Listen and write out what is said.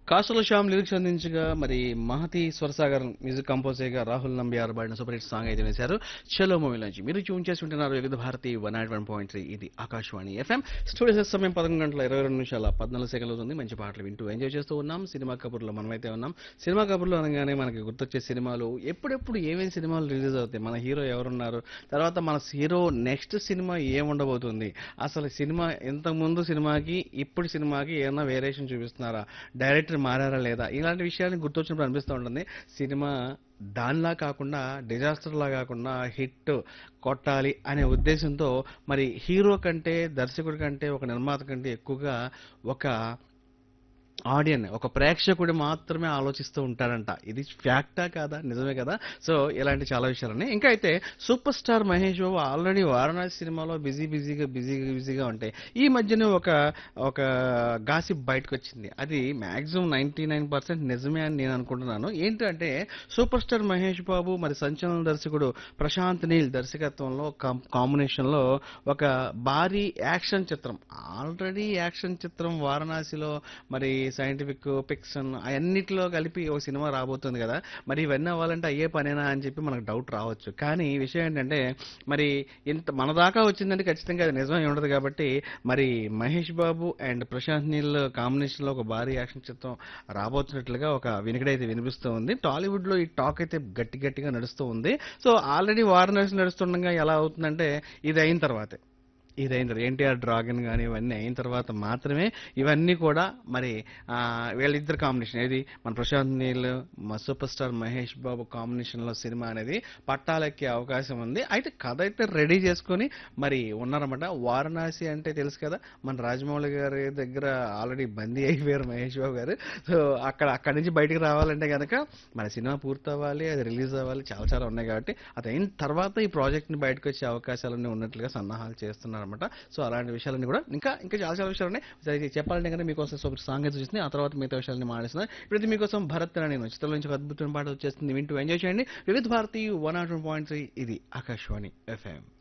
కాసుల శ్యామ్ లిరిక్స్ అందించగా మరి మహతి స్వరసాగర్ మ్యూజిక్ కంపోజ్ చేయగా రాహుల్ నంబియార్ పాడిన సూపర్ హిట్ సాంగ్ అయితే వేశారు చలో మూవీ నుంచి మీరు ట్యూన్ చేసి ఉంటున్నారు Vividh Bharati one nought one point three ఇది ఆకాశవాణి ఎఫ్ఎం స్టూడియో సమయం పదకొండు గంటల ఇరవై రెండు నిమిషాల పద్నాలుగు సెకండ్లు అవుతుంది మంచి పాటలు వింటూ ఎంజాయ్ చేస్తూ ఉన్నాం సినిమా కబుర్లో మనమైతే ఉన్నాం సినిమా కబుర్లో అనగానే మనకి గుర్తొచ్చే సినిమాలు ఎప్పుడెప్పుడు ఏమేమి సినిమాలు రిలీజ్ అవుతాయి మన హీరో ఎవరున్నారు తర్వాత మన హీరో నెక్స్ట్ సినిమా ఏముండబోతుంది అసలు సినిమా ఇంతకు ముందు సినిమాకి ఇప్పుడు సినిమాకి ఏమన్నా వేరియేషన్ చూపిస్తున్నారా డైరెక్టర్ మారారా లేదా ఇలాంటి విషయాన్ని గుర్తొచ్చినప్పుడు అనిపిస్తూ ఉంటుంది సినిమా దానిలా కాకుండా డిజాస్టర్ లా కాకుండా హిట్ కొట్టాలి అనే ఉద్దేశంతో మరి హీరో కంటే దర్శకుడి కంటే ఒక నిర్మాత కంటే ఎక్కువగా ఒక ఆడియన్ ఒక ప్రేక్షకుడు మాత్రమే ఆలోచిస్తూ ఉంటారంట ఇది ఫ్యాక్టా కాదా నిజమే కదా సో ఇలాంటి చాలా విషయాలని ఇంకా అయితే super star Mahesh Babu already Varanasi సినిమాలో బిజీ బిజీగా బిజీగా బిజీగా ఉంటాయి ఈ మధ్యనే ఒక ఒక గాసిప్ బయటకు వచ్చింది అది మాక్సిమం నైన్టీ నైన్ పర్సెంట్ నిజమే అని నేను అనుకుంటున్నాను ఏంటంటే సూపర్ స్టార్ మహేష్ బాబు మరి సంచలన దర్శకుడు ప్రశాంత్ నీల్ దర్శకత్వంలో కాంబినేషన్ లో ఒక భారీ యాక్షన్ చిత్రం ఆల్రెడీ యాక్షన్ చిత్రం వారణాసిలో మరి సైంటిఫిక్ ఫిక్షన్ అన్నిటిలో కలిపి ఒక సినిమా రాబోతుంది కదా మరి ఇవన్నీ అవ్వాలంటే అయ్యే పనేనా అని చెప్పి మనకు డౌట్ రావచ్చు కానీ ఈ విషయం ఏంటంటే మరి ఇంత మన దాకా వచ్చిందంటే ఖచ్చితంగా అది నిజమే ఉండదు కాబట్టి మరి మహేష్ బాబు అండ్ ప్రశాంత్ నీల్ కాంబినేషన్ లో ఒక భారీ యాక్షన్ చిత్రం రాబోతున్నట్లుగా ఒక వినికిడైతే వినిపిస్తూ ఉంది టాలీవుడ్ లో ఈ టాక్ అయితే గట్టి గట్టిగా నడుస్తూ ఉంది సో ఆల్రెడీ వారణాసి నడుస్తుండగా ఎలా అవుతుందంటే ఇది అయిన తర్వాతే ఇది అయిన తర్వాత ఎన్టీఆర్ డ్రాగన్ కానీ ఇవన్నీ అయిన తర్వాత మాత్రమే ఇవన్నీ కూడా మరి ఆ, వీళ్ళిద్దరు కాంబినేషన్ ఏది మన ప్రశాంత్ నీల్ మా super star Mahesh Babu combination లో సినిమా అనేది పట్టాలెక్కే అవకాశం ఉంది అయితే కథ అయితే రెడీ చేసుకొని మరి ఉన్నారన్నమాట వారణాసి అంటే తెలుసు కదా మన రాజమౌళి గారి దగ్గర ఆల్రెడీ బందీ అయిపోయారు మహేష్ బాబు గారు సో అక్కడ అక్కడి నుంచి బయటికి రావాలంటే కనుక మన సినిమా పూర్తి అవ్వాలి అది రిలీజ్ అవ్వాలి చాలా చాలా ఉన్నాయి కాబట్టి అది అయిన తర్వాత ఈ ప్రాజెక్ట్ ని బయటకు వచ్చే అవకాశాలన్నీ ఉన్నట్లుగా సన్నాహాలు చేస్తున్నారు అనమాట సో అలాంటి విషయాలన్నీ కూడా ఇంకా ఇంకా చాలా చాలా విషయాలు ఉన్నాయి సరే చెప్పాలంటే కనుక మీకోసం సూపర్ సాంగ్ అయితే చూసింది ఆ తర్వాత మిగతా విషయాలని మాట్లాడుతున్నాను ఇప్పుడైతే మీకోసం భరత్ అని నేను చిత్రం నుంచి ఒక అద్భుతమైన పాట వచ్చేస్తుంది వింటూ ఎంజాయ్ చేయండి Vividh Bharati one nought one point three ఇది ఆకాశవాణి ఎఫ్ఎం